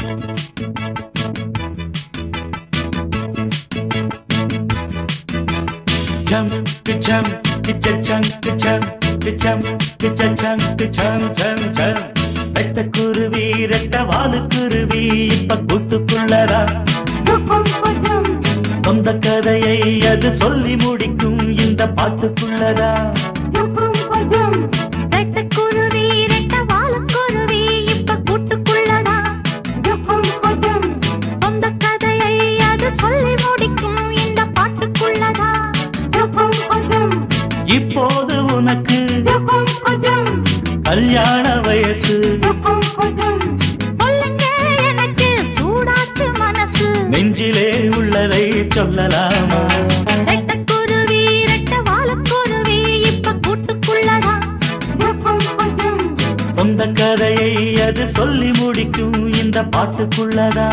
Chum, ka-chum, ka-cha-chum, ka-chum, ka-chum, ka-cha-chum, ka-chum, chum, chum. வெட்ட குருவி ரெட்ட வாலு குருவி இப்ப கூட்டுக்குள்ளதா சொந்த கதையை அது சொல்லி முடிக்கும் இந்த பாட்டுக்குள்ளதா ரெட்டக்குருவி, ரெட்ட வாலுக்குருவி, இப்ப கூட்டுக்குள்ளதா. சொந்த கதையை அது சொல்லி முடிக்கும் இந்த பாட்டுக்குள்ளதா. இப்போது உனக்கு கல்யாண வயசு சொல்லுங்க எனக்கு சூடாச்சு மனசு நெஞ்சிலே உள்ளதை சொல்லலாமா ரெட்டக்குருவி, ரெட்ட வாலுக்குருவி, இப்ப கூட்டுக்குள்ளதா. சொந்த கதையை அது சொல்லி முடிக்கும் இந்த பாட்டுக்குள்ளதா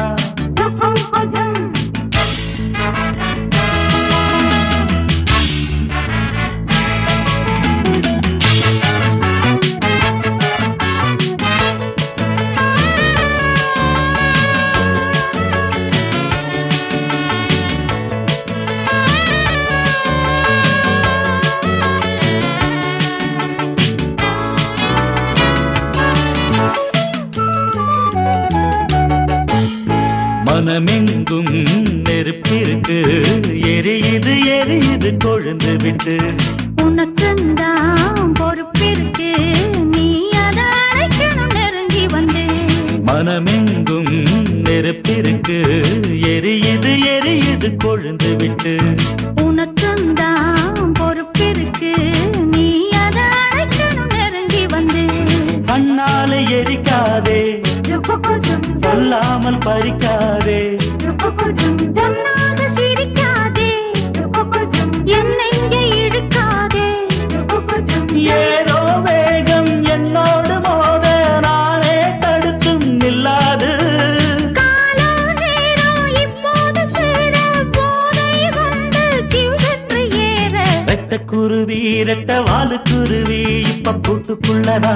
மனமெங்கும் நெருப்பிருக்கு எரியுது எரியுது கொழுந்து விட்டு உனக்குந்தான் பொறுப்பிருக்கு நீ அதை அழைக்கணும் நெருங்கி வந்து மனமெங்கும் நெருப்பிருக்கு எரியுது எரியுது கொழுந்து விட்டு உனக்குந்தான் பொறுப்பிருக்கு நீ அதை அழைக்கணும் நெருங்கி வந்து கண்ணாலே எரிக்காதே சொல்லாமல் பறிக்காதே பொன்னாக சிரிக்காதே என்னை இங்கே இழுக்காதே ஏதோ வேகம் என்னோடு மோத நானே தடுத்தும் நில்லாது காலம் நேரம் இப்போது சேர போதை வந்து கிழக்கு ஏற ரெட்ட குருவி ரெட்ட வாலு குருவி இப்ப கூட்டுக்குள்ளதா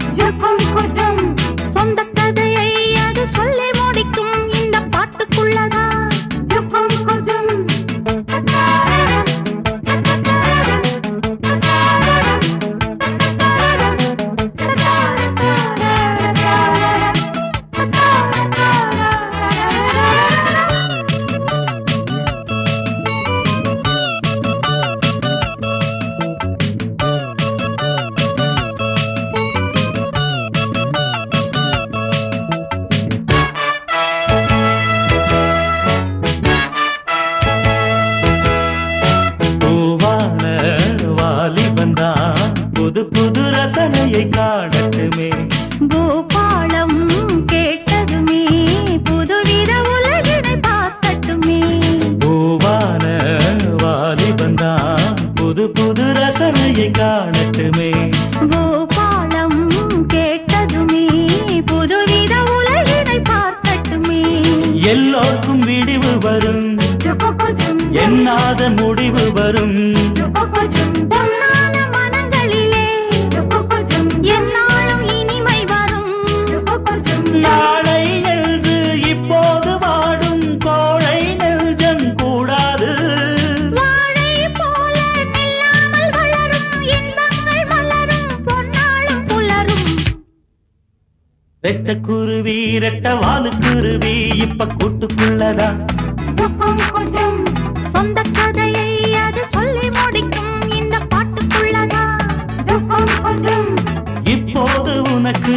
சொந்த கதையை அது சொல்லி முடிக்கும் இந்த பாட்டுக்குள்ளதா பூவான வாலிபந்தான் புது புது ரசனையை காணட்டுமே பூபாலம் கேட்டதுமே புதுவித உலகினை பார்க்கட்டுமே பூவான வாலிபந்தான் புது புது ரசனையை காணட்டுமே பூபாலம் கேட்டதுமே புதுவித உலகினை பார்க்கட்டுமே எல்லோருக்கும் விடிவு வரும் எண்ணாத முடிவு வரும் பொன்னான மனங்களிலே என்னாலும் இனிமை வரும் நாளை எழுது இப்போது வாடும் கோழை நெஞ்சம் கூடாது வாழை போல நில்லாமல் வளரும் இன்பங்கள் மலரும் பொன்னாளும் புலரும் ரெட்ட குருவி ரெட்ட வாலு குருவி இப்ப கூட்டுக்குள்ளதா சொந்த கதையை அது சொல்லி முடிக்கும் இந்த பாட்டுக்குள்ளதா இப்போது உனக்கு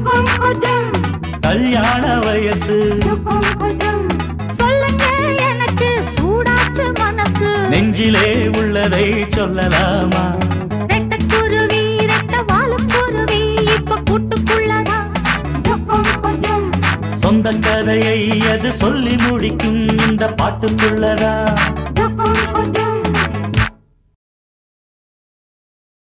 கல்யாண வயசு சொல்லுங்க எனக்கு சூடாச்சு மனசு நெஞ்சிலே உள்ளதை சொல்லலாமா ரெட்டக்குருவி ரெட்ட வாழுக்குருவி இப்ப கூட்டுக்குள்ளதா சொந்த கதையை அது சொல்லி முடிக்கும் இந்த பாட்டுக்குள்ளதா கொஞ்சம்